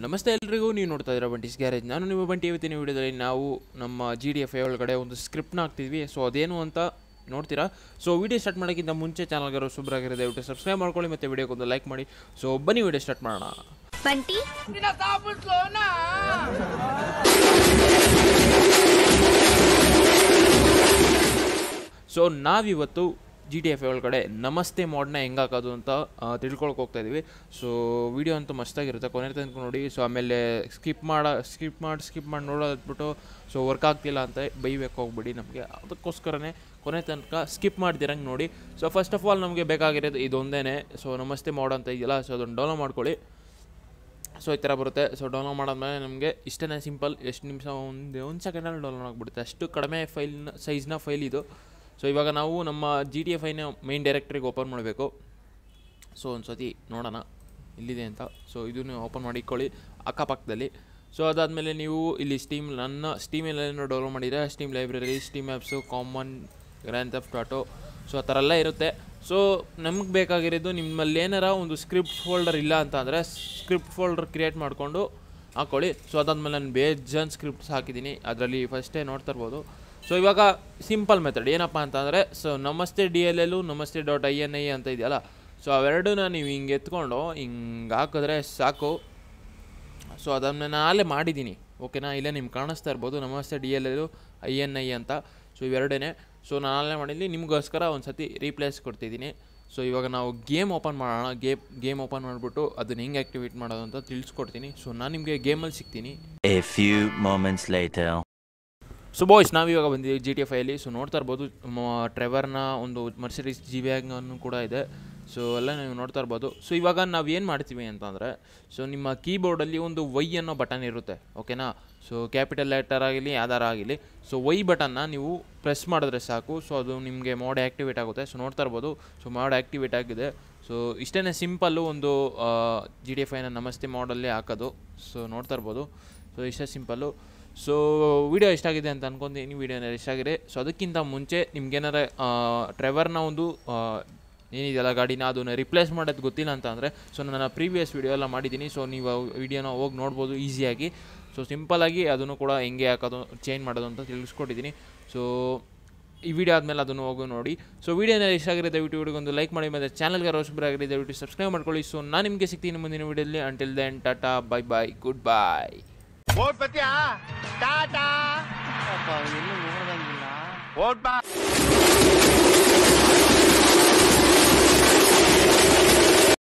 ನಮಸ್ತೆ ಎಲ್ರಿಗೂ ನೀವು ನೋಡ್ತಾ ಇದ್ದೀರಾ ಬಂಟೀಸ್ ಗ್ಯಾರೇಜ್ ನಾನು ನಿಮ್ಮ ಬಂಟಿ ಇವತ್ತಿನ ವಿಡಿಯೋದಲ್ಲಿ ನಾವು ನಮ್ಮ ಜಿ ಡಿ ಎಫ್ ಐ ಒಳಗಡೆ ಒಂದು ಸ್ಕ್ರಿಪ್ಟ್ನ ಹಾಕ್ತಿದ್ವಿ ಸೊ ಅದೇನು ಅಂತ ನೋಡ್ತೀರಾ ಸೊ ವಿಡಿಯೋ ಸ್ಟಾರ್ಟ್ ಮಾಡೋಕ್ಕಿಂತ ಮುಂಚೆ ಚಾನಲ್ಗಾರು ಸುಬ್ರಾಗಿರೋ ದಯವಿಟ್ಟು ಸಬ್ಸ್ಕ್ರೈಬ್ ಮಾಡ್ಕೊಳ್ಳಿ ಮತ್ತು ವಿಡಿಯೋಗೊಂದು ಲೈಕ್ ಮಾಡಿ ಸೊ ಬನ್ನಿ ವಿಡಿಯೋ ಸ್ಟಾರ್ಟ್ ಮಾಡೋಣ ಬಂಟಿ ಸೊ ನಾವಿವತ್ತು ಜಿ ಟಿ ಎಫ್ ಒಳಗಡೆ ನಮಸ್ತೆ ಮಾಡನ್ನ ಹೆಂಗೆ ಹಾಕೋದು ಅಂತ ಆ, ತಿಳ್ಕೊಳಕ್ಕೆ ಹೋಗ್ತಾ ಇದ್ದೀವಿ ಸೊ ವಿಡಿಯೋ ಅಂತೂ ಮಸ್ತಾಗಿರುತ್ತೆ ಕೊನೆ ತನಕ ನೋಡಿ ಸೊ ಆಮೇಲೆ ಸ್ಕಿಪ್ ಮಾಡ ಸ್ಕಿಪ್ ಮಾಡಿ ಸ್ಕಿಪ್ ಮಾಡಿ ನೋಡೋದ್ಬಿಟ್ಟು ಸೊ ವರ್ಕ್ ಆಗ್ತಿಲ್ಲ ಅಂತ ಬೈಬೇಕು ಹೋಗ್ಬಿಡಿ ನಮಗೆ ಅದಕ್ಕೋಸ್ಕರನೇ ಕೊನೆ ತನಕ ಸ್ಕಿಪ್ ಮಾಡ್ದಿರಂಗೆ ನೋಡಿ ಸೊ ಫಸ್ಟ್ ಆಫ್ ಆಲ್ ನಮಗೆ ಬೇಕಾಗಿರೋದು ಇದೊಂದೇ ಸೊ ನಮಸ್ತೆ ಮಾಡ್ ಅಂತ ಇದೆಯಲ್ಲ ಸೊ ಅದನ್ನು ಡೌನ್ಲೋಡ್ ಮಾಡ್ಕೊಳ್ಳಿ ಸೊ ಈ ಥರ ಬರುತ್ತೆ ಸೊ ಡೌನ್ಲೋಡ್ ಮಾಡಾದ್ಮೇಲೆ ನಮಗೆ ಇಷ್ಟೇ ಸಿಂಪಲ್ ಎಷ್ಟು ನಿಮಿಷ ಒಂದು ಒಂದು ಸೆಕೆಂಡಲ್ಲಿ ಡೌನ್ಲೋಡ್ ಆಗಿಬಿಡುತ್ತೆ ಅಷ್ಟು ಕಡಿಮೆ ಫೈಲ್ನ ಸೈಜ್ನ ಫೈಲ್ ಇದು ಸೊ ಇವಾಗ ನಾವು ನಮ್ಮ ಜಿ ಟಿ ಎಫ್ ಐನ ಮೈನ್ ಡೈರೆಕ್ಟ್ರಿಗೆ ಓಪನ್ ಮಾಡಬೇಕು ಸೊ ಒಂದು ಸತಿ ನೋಡೋಣ ಇಲ್ಲಿದೆ ಅಂತ ಸೊ ಇದನ್ನು ಓಪನ್ ಮಾಡಿ ಇಟ್ಕೊಳ್ಳಿ ಅಕ್ಕಪಕ್ಕದಲ್ಲಿ ಸೊ ಅದಾದಮೇಲೆ ನೀವು ಇಲ್ಲಿ ಸ್ಟೀಮ್ ನನ್ನ ಸ್ಟೀಮಲ್ಲೇನೋ ಡೌನ್ಲೋಡ್ ಮಾಡಿದರೆ steam library steam apps common grand theft auto so ಆ ಥರ ಎಲ್ಲ ಇರುತ್ತೆ ಸೊ ನಮಗೆ ಬೇಕಾಗಿರೋದು ನಿಮ್ಮಲ್ಲಿ ಏನಾರ ಒಂದು ಸ್ಕ್ರಿಪ್ಟ್ ಫೋಲ್ಡರ್ ಇಲ್ಲ ಅಂತ ಅಂದರೆ ಸ್ಕ್ರಿಪ್ಟ್ ಫೋಲ್ಡರ್ ಕ್ರಿಯೇಟ್ ಮಾಡಿಕೊಂಡು ಹಾಕ್ಕೊಳ್ಳಿ ಸೊ ಅದಾದಮೇಲೆ ನಾನು ಬೇಜಾನ್ ಸ್ಕ್ರಿಪ್ಟ್ಸ್ ಹಾಕಿದ್ದೀನಿ ಅದರಲ್ಲಿ ಫಸ್ಟೇ ನೋಡ್ತಾ ಇರ್ಬೋದು ಸೊ ಇವಾಗ ಸಿಂಪಲ್ ಮೆಥಡ್ ಏನಪ್ಪ ಅಂತಂದರೆ ಸೊ ನಮಸ್ತೆ ಡಿ ಎಲ್ ಎಲ್ಲು ನಮಸ್ತೆ ಡಾಟ್ ಐ ಎನ್ ಐ ಅಂತ ಇದೆಯಲ್ಲ ಸೊ ಅವೆರಡನ್ನ ನೀವು ಹಿಂಗೆ ಎತ್ಕೊಂಡು ಹಿಂಗೆ ಹಾಕಿದ್ರೆ ಸಾಕು ಸೊ ಅದನ್ನು ನಾನು ಅಲ್ಲೇ ಮಾಡಿದ್ದೀನಿ ಓಕೆನಾ ಇಲ್ಲೇ ನಿಮ್ಗೆ ಕಾಣಿಸ್ತಾ ಇರ್ಬೋದು ನಮಸ್ತೆ D L L I N I ಅಂತ ಸೊ ಇವೆರಡೇ ಸೊ ನಾನು ಅಲ್ಲೇ ಮಾಡಿದ್ದೀನಿ ನಿಮಗೋಸ್ಕರ ಒಂದು ಸತಿ ರೀಪ್ಲೇಸ್ ಕೊಡ್ತಿದ್ದೀನಿ ಸೊ ಇವಾಗ ನಾವು ಗೇಮ್ ಓಪನ್ ಮಾಡೋಣ ಗೇಮ್ ಗೇಮ್ ಓಪನ್ ಮಾಡಿಬಿಟ್ಟು ಅದನ್ನ ಹೆಂಗೆ ಆ್ಯಕ್ಟಿವೇಟ್ ಮಾಡೋದು ಅಂತ ತಿಳಿಸ್ಕೊಡ್ತೀನಿ ಸೊ ನಾನು ನಿಮಗೆ ಗೇಮಲ್ಲಿ ಸಿಗ್ತೀನಿ A few moments later. So boys ನಾವಿವಾಗ ಬಂದಿದ್ದೀವಿ ಜಿ ಟಿ ಎಫ್ ಐಲಿ ಸೊ ನೋಡ್ತಾ ಇರ್ಬೋದು ಮ- ಟ್ರೆವರ್ನ ಒಂದು ಮರ್ಸಿಡೀಸ್ ಜಿ ವ್ಯಾಗನ್ನು ಕೂಡ ಇದೆ ಸೊ ಎಲ್ಲ ನೀವು ನೋಡ್ತಾ ಇರ್ಬೋದು ಸೊ ಇವಾಗ ನಾವು ಏನು ಮಾಡ್ತೀವಿ ಅಂತಂದರೆ ಸೊ ನಿಮ್ಮ ಕೀಬೋರ್ಡಲ್ಲಿ ಒಂದು ವೈ ಅನ್ನೋ ಬಟನ್ ಇರುತ್ತೆ ಓಕೆನಾ ಸೊ ಕ್ಯಾಪಿಟಲ್ ಲೆಟರ್ ಆಗಲಿ ಯಾವ್ದಾರ ಆಗಲಿ ಸೊ ವೈ ಬಟನ್ನ ನೀವು ಪ್ರೆಸ್ ಮಾಡಿದ್ರೆ ಸಾಕು ಸೊ ಅದು ನಿಮಗೆ ಮೋಡ್ ಆ್ಯಕ್ಟಿವೇಟ್ ಆಗುತ್ತೆ ಸೊ ನೋಡ್ತಾ ಇರ್ಬೋದು ಸೊ ಮೋಡ್ ಆ್ಯಕ್ಟಿವೇಟ್ ಆಗಿದೆ ಸೊ ಇಷ್ಟೇ ಸಿಂಪಲ್ಲು ಒಂದು ಜಿ ಡಿ ಎಫ್ ಐನ ನಮಸ್ತೆ ಮಾಡಲ್ಲೇ ಹಾಕೋದು ಸೊ ನೋಡ್ತಾ ಇರ್ಬೋದು ಸೊ ಇಷ್ಟೇ ಸಿಂಪಲ್ಲು ಸೊ ವಿಡಿಯೋ ಇಷ್ಟ ಆಗಿದೆ ಅಂತ ಅನ್ಕೊಂತೀನಿ ವಿಡಿಯೋನ ಇಷ್ಟ ಆಗಿದೆ ಸೊ ಅದಕ್ಕಿಂತ ಮುಂಚೆ ನಿಮ್ಗೇನಾರ ಟ್ರೆವರ್ನ ಒಂದು ಆ, ಏನಿದೆಯಲ್ಲ ಗಾಡಿನ ಅದನ್ನು ರಿಪ್ಲೇಸ್ ಮಾಡೋದು ಗೊತ್ತಿಲ್ಲ ಅಂತ ಅಂದರೆ ಸೊ ನನ್ನ ಪ್ರೀವಿಯಸ್ ವಿಡಿಯೋ ಎಲ್ಲ ಮಾಡಿದ್ದೀನಿ ಸೊ ನೀವು ಆ ವಿಡಿಯೋನ ಹೋಗಿ ನೋಡ್ಬೋದು ಈಸಿಯಾಗಿ ಸೊ ಸಿಂಪಲಾಗಿ ಅದನ್ನು ಕೂಡ ಹೆಂಗೆ ಹಾಕೋದು ಚೇಂಜ್ ಮಾಡೋದು ಅಂತ ತಿಳಿಸ್ಕೊಟ್ಟಿದ್ದೀನಿ ಸೊ ಈ ವಿಡಿಯೋ ಆದಮೇಲೆ ಅದನ್ನು ಹೋಗಿ ನೋಡಿ ಸೊ ವಿಡಿಯೋನ ಇಷ್ಟ ಆಗಿದೆ ದಯವಿಟ್ಟು ವಿಡಿಯೋಗೆ ಒಂದು ಲೈಕ್ ಮಾಡಿ ಮತ್ತು ಚಾನಲ್ಗೆ ಆಗಿದೆ ದಯವಿಟ್ಟು ಸಬ್ಸ್ಕ್ರೈಬ್ ಮಾಡ್ಕೊಳ್ಳಿ ಸೊ ನಾನು ನಿಮಗೆ ಸಿಗ್ತೀನಿ ಮುಂದಿನ ವಿಡಿಯೋದಲ್ಲಿ until then tata bye bye good bye ಓಟ್ ಬತ್ತೀಯಾ ಟಾಟಾ ಓಟ್ ಬಾ